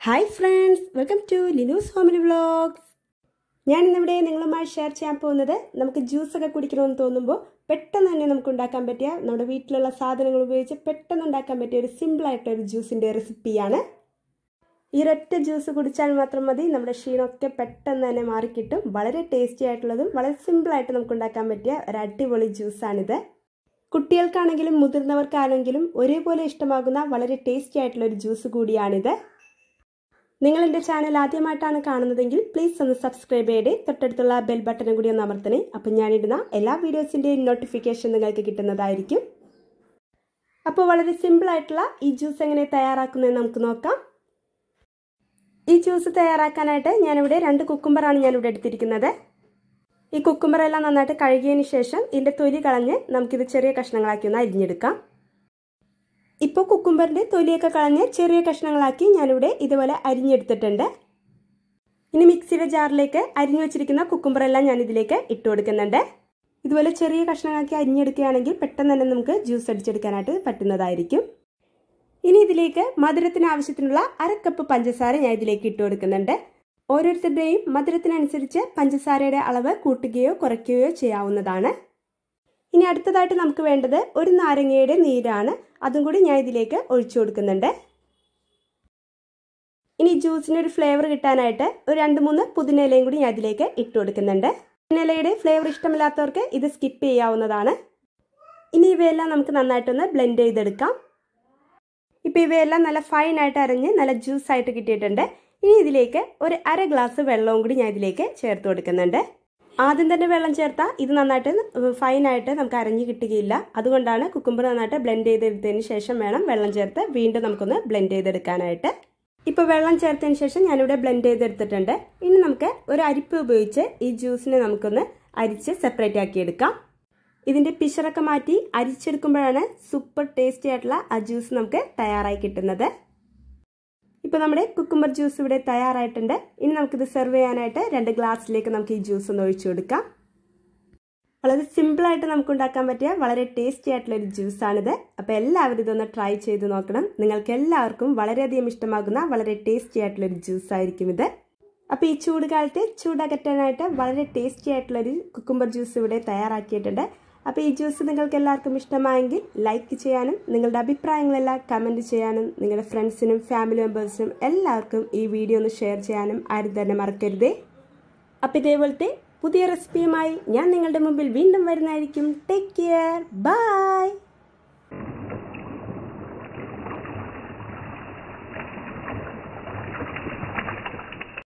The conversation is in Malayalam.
hi friends welcome to Linu's family vlogs ഞാൻ ഇന്നിവിടെ നിങ്ങളുമായി ഷെയർ ചെയ്യാൻ പോകുന്നത് നമുക്ക് ജ്യൂസൊക്കെ കുടിക്കണമെന്ന് തോന്നുമ്പോൾ പെട്ടെന്ന് തന്നെ നമുക്ക് ഉണ്ടാക്കാൻ പറ്റിയ നമ്മുടെ വീട്ടിലുള്ള സാധനങ്ങൾ ഉപയോഗിച്ച് പെട്ടെന്ന് ഉണ്ടാക്കാൻ പറ്റിയ ഒരു സിമ്പിളായിട്ടൊരു ജ്യൂസിൻ്റെ റെസിപ്പിയാണ് ഈ ഒരൊറ്റ ജ്യൂസ് കുടിച്ചാൽ മാത്രം മതി നമ്മുടെ ക്ഷീണമൊക്കെ പെട്ടെന്ന് തന്നെ മാറിക്കിട്ടും വളരെ ടേസ്റ്റി ആയിട്ടുള്ളതും വളരെ സിമ്പിളായിട്ട് നമുക്ക് ഉണ്ടാക്കാൻ പറ്റിയ ഒരു അടിപൊളി ജ്യൂസാണിത് കുട്ടികൾക്കാണെങ്കിലും മുതിർന്നവർക്കാണെങ്കിലും ഒരേപോലെ ഇഷ്ടമാകുന്ന വളരെ ടേസ്റ്റി ആയിട്ടുള്ള ഒരു ജ്യൂസ് കൂടിയാണിത് നിങ്ങൾ എൻ്റെ ചാനൽ ആദ്യമായിട്ടാണ് കാണുന്നതെങ്കിൽ പ്ലീസ് ഒന്ന് സബ്സ്ക്രൈബ് ചെയ്തേ തൊട്ടടുത്തുള്ള ബെൽ ബട്ടനും കൂടി ഒന്ന് അമർത്തണേ അപ്പം ഞാനിടുന്ന എല്ലാ വീഡിയോസിൻ്റെയും നോട്ടിഫിക്കേഷൻ നിങ്ങൾക്ക് കിട്ടുന്നതായിരിക്കും അപ്പോൾ വളരെ സിമ്പിളായിട്ടുള്ള ഈ ജ്യൂസ് എങ്ങനെ തയ്യാറാക്കുന്നതെന്ന് നമുക്ക് നോക്കാം ഈ ജ്യൂസ് തയ്യാറാക്കാനായിട്ട് ഞാനിവിടെ രണ്ട് കുക്കുംബറാണ് ഞാനിവിടെ എടുത്തിരിക്കുന്നത് ഈ കുക്കുംബറെല്ലാം നന്നായിട്ട് കഴുകിയതിന് ശേഷം ഇതിൻ്റെ തൊലി കളഞ്ഞ് നമുക്കിത് ചെറിയ കഷ്ണങ്ങളാക്കി ഒന്ന് അരിഞ്ഞെടുക്കാം ഇപ്പോൾ കുക്കുംബറിൻ്റെ തൊലിയൊക്കെ കളഞ്ഞ് ചെറിയ കഷ്ണങ്ങളാക്കി ഞാനിവിടെ ഇതുപോലെ അരിഞ്ഞെടുത്തിട്ടുണ്ട് ഇനി മിക്സിയുടെ ജാറിലേക്ക് അരിഞ്ഞു വെച്ചിരിക്കുന്ന കുക്കുംബറെല്ലാം ഞാൻ ഇതിലേക്ക് ഇട്ട് കൊടുക്കുന്നുണ്ട് ഇതുപോലെ ചെറിയ കഷ്ണങ്ങളാക്കി അരിഞ്ഞെടുക്കുകയാണെങ്കിൽ പെട്ടെന്ന് തന്നെ നമുക്ക് ജ്യൂസ് അടിച്ചെടുക്കാനായിട്ട് പറ്റുന്നതായിരിക്കും ഇനി ഇതിലേക്ക് മധുരത്തിന് ആവശ്യത്തിനുള്ള അര കപ്പ് പഞ്ചസാര ഞാൻ ഇതിലേക്ക് ഇട്ട് കൊടുക്കുന്നുണ്ട് ഓരോരുത്തരുടെയും മധുരത്തിനനുസരിച്ച് പഞ്ചസാരയുടെ അളവ് കൂട്ടുകയോ കുറയ്ക്കുകയോ ചെയ്യാവുന്നതാണ് ഇനി അടുത്തതായിട്ട് നമുക്ക് വേണ്ടത് ഒരു നാരങ്ങയുടെ നീരാണ് അതും കൂടി ഞാൻ ഇതിലേക്ക് ഒഴിച്ചു കൊടുക്കുന്നുണ്ട് ഇനി ജ്യൂസിന് ഒരു ഫ്ലേവർ കിട്ടാനായിട്ട് ഒരു രണ്ട് മൂന്ന് പുതിനയിലയും കൂടി ഞാൻ ഇതിലേക്ക് ഇട്ട് കൊടുക്കുന്നുണ്ട് പുതിനയിലയുടെ ഫ്ലേവർ ഇഷ്ടമില്ലാത്തവർക്ക് ഇത് സ്കിപ്പ് ചെയ്യാവുന്നതാണ് ഇനി ഇവയെല്ലാം നമുക്ക് നന്നായിട്ടൊന്ന് ബ്ലെൻഡ് ചെയ്തെടുക്കാം ഇപ്പോൾ ഇവയെല്ലാം നല്ല ഫൈനായിട്ട് അരഞ്ഞ് നല്ല ജ്യൂസ് ആയിട്ട് കിട്ടിയിട്ടുണ്ട് ഇനി ഇതിലേക്ക് ഒരു അര ഗ്ലാസ് വെള്ളവും കൂടി ഞാൻ ഇതിലേക്ക് ചേർത്ത് കൊടുക്കുന്നുണ്ട് ആദ്യം തന്നെ വെള്ളം ചേർത്താൽ ഇത് നന്നായിട്ട് ഫൈനായിട്ട് നമുക്ക് അരഞ്ഞ് കിട്ടുകയില്ല അതുകൊണ്ടാണ് കുക്കുംബർ നന്നായിട്ട് ബ്ലെൻഡ് ചെയ്തെടുത്തതിന് ശേഷം വേണം വെള്ളം ചേർത്ത് വീണ്ടും നമുക്കൊന്ന് ബ്ലെൻഡ് ചെയ്തെടുക്കാനായിട്ട് ഇപ്പോൾ വെള്ളം ചേർത്തതിന് ശേഷം ഞാനിവിടെ ബ്ലെൻഡ് ചെയ്തെടുത്തിട്ടുണ്ട് ഇനി നമുക്ക് ഒരു അരിപ്പ് ഉപയോഗിച്ച് ഈ ജ്യൂസിനെ നമുക്കൊന്ന് അരിച്ച് സെപ്പറേറ്റ് ആക്കി എടുക്കാം ഇതിൻ്റെ പിശറൊക്കെ മാറ്റി അരിച്ചെടുക്കുമ്പോഴാണ് സൂപ്പർ ടേസ്റ്റി ആയിട്ടുള്ള ആ ജ്യൂസ് നമുക്ക് തയ്യാറായി കിട്ടുന്നത് ഇപ്പോൾ നമ്മുടെ കുക്കുംബർ ജ്യൂസ് ഇവിടെ തയ്യാറായിട്ടുണ്ട് ഇനി നമുക്കിത് സെർവ് ചെയ്യാനായിട്ട് രണ്ട് ഗ്ലാസ്സിലേക്ക് നമുക്ക് ഈ ജ്യൂസ് ഒന്ന് ഒഴിച്ചു കൊടുക്കാം വളരെ സിമ്പിളായിട്ട് നമുക്ക് ഉണ്ടാക്കാൻ പറ്റിയ വളരെ ടേസ്റ്റി ആയിട്ടുള്ള ഒരു ജ്യൂസാണിത് അപ്പോൾ എല്ലാവരും ഇതൊന്ന് ട്രൈ ചെയ്ത് നോക്കണം നിങ്ങൾക്ക് എല്ലാവർക്കും വളരെയധികം ഇഷ്ടമാകുന്ന വളരെ ടേസ്റ്റി ആയിട്ടുള്ള ഒരു ജ്യൂസ് ആയിരിക്കും ഇത് അപ്പോൾ ഈ ചൂട് കാലത്ത് ചൂടകറ്റാനായിട്ട് വളരെ ടേസ്റ്റി ആയിട്ടുള്ളൊരു കുക്കുംബർ ജ്യൂസ് ഇവിടെ തയ്യാറാക്കിയിട്ടുണ്ട് അപ്പോൾ ഈ ജ്യൂസ് നിങ്ങൾക്ക് എല്ലാവർക്കും ഇഷ്ടമായെങ്കിൽ ലൈക്ക് ചെയ്യാനും നിങ്ങളുടെ അഭിപ്രായങ്ങളെല്ലാം കമൻറ്റ് ചെയ്യാനും നിങ്ങളുടെ ഫ്രണ്ട്സിനും ഫാമിലി മെമ്പേഴ്സിനും എല്ലാവർക്കും ഈ വീഡിയോ ഒന്ന് ഷെയർ ചെയ്യാനും ആരും തന്നെ മറക്കരുതേ അപ്പോൾ ഇതേപോലത്തെ പുതിയ റെസിപ്പിയുമായി ഞാൻ നിങ്ങളുടെ മുമ്പിൽ വീണ്ടും വരുന്നതായിരിക്കും ടേക്ക് കെയർ ബൈ